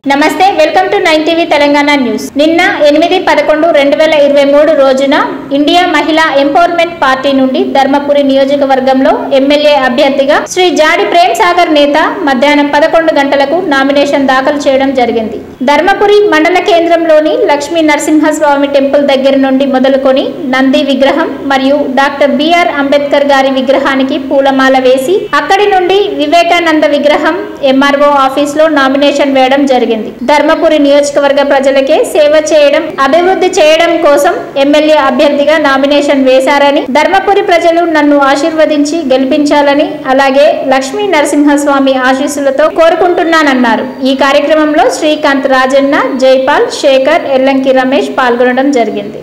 నమస్తే welcome to nine TV Telangana news నిన్న ఎనిమిది పదకొండు రెండు వేల ఇరవై మూడు రోజున ఇండియా మహిళా ఎంపవర్మెంట్ పార్టీ నుండి ధర్మపురి నియోజకవర్గంలో ఎమ్మెల్యే అభ్యర్థిగా శ్రీ జాడి ప్రేమ్ సాగర్ నేత మధ్యాహ్నం పదకొండు గంటలకు నామినేషన్ దాఖలు చేయడం జరిగింది ధర్మపురి మండల కేంద్రంలోని లక్ష్మీ నరసింహస్వామి టెంపుల్ దగ్గర నుండి మొదలుకొని నంది విగ్రహం మరియు డాక్టర్ బిఆర్ అంబేద్కర్ గారి విగ్రహానికి పూలమాల వేసి అక్కడి నుండి వివేకానంద విగ్రహం ఎంఆర్ఓ ఆఫీస్ లో నామినేషన్ వేయడం జరిగింది ధర్మపురి నియోజకవర్గ ప్రజలకే సేవ చేయడం అభివృద్ధి చేయడం కోసం ఎమ్మెల్యే అభ్యర్థిగా నామినేషన్ వేశారని ధర్మపురి ప్రజలు నన్ను ఆశీర్వదించి గెలిపించాలని అలాగే లక్ష్మీ నరసింహస్వామి ఆశీస్సులతో కోరుకుంటున్నానన్నారు ఈ కార్యక్రమంలో శ్రీకాంత్ రాజన్న జైపాల్ శేఖర్ ఎల్లంకి రమేష్ పాల్గొనడం జరిగింది